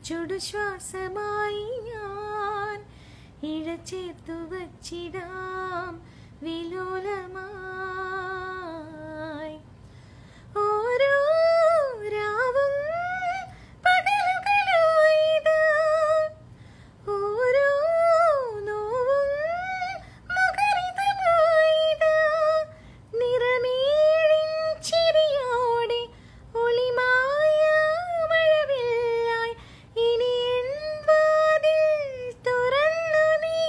ചുടുശ്വാസമായി ഞാൻ ഇഴച്ചേർത്തു വച്ചിടാം വിലോലമായി ഓരോ രാവും പകലുകളായിതാ ഓരോ നോവും മുഖരിതമായിതാ നിറമേഴിൻ ചിരിയോടെ ഒളിമായ മഴവില്ലായി ഇനി എൻ വാതിൽ തുറന്നു നീ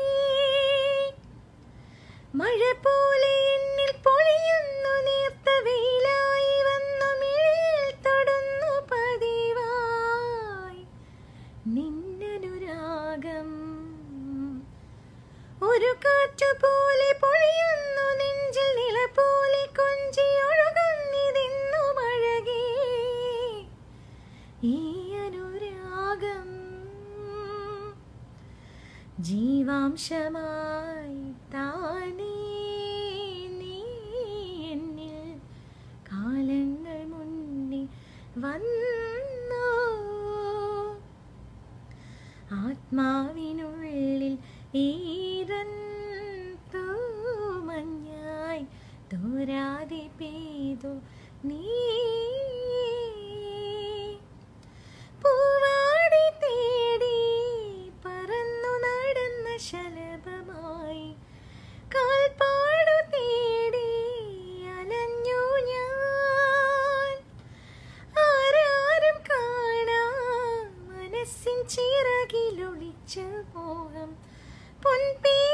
മഴ പോലെ എന്നിൽ പൊഴിയുന്നു നേർത്ത വെയിലായി വന്നു മിഴിയിൽ തൊടുന്നു പതിവായി നിന്നനുരാഗം ഒരു കാറ്റ് പോലെ പൊഴിയുന്നു നെഞ്ചിൽ നില പോലെ കൊഞ്ചി ഒഴുകുന്നിതെന്നു മഴകേ ഈ അനുരാഗം ജീവാംശമായി താനേ നീ എന്നിൽ കാലങ്ങൾ മുന്നേ വന്നു ആത്മാവിനുള്ളിൽ ഈരൻ തൂമഞ്ഞായി തോരാതെ പെയ്തു നീ പൂവാടി തേടി പറന്നു നടന്ന ശലഭമായി കാൽപ്പാടു തേടി അലഞ്ഞു ഞാൻ ആരാരും കാണാ മനസ്സിൻ ചിറകിലൊളിച്ച മോഹം പൊൻപേ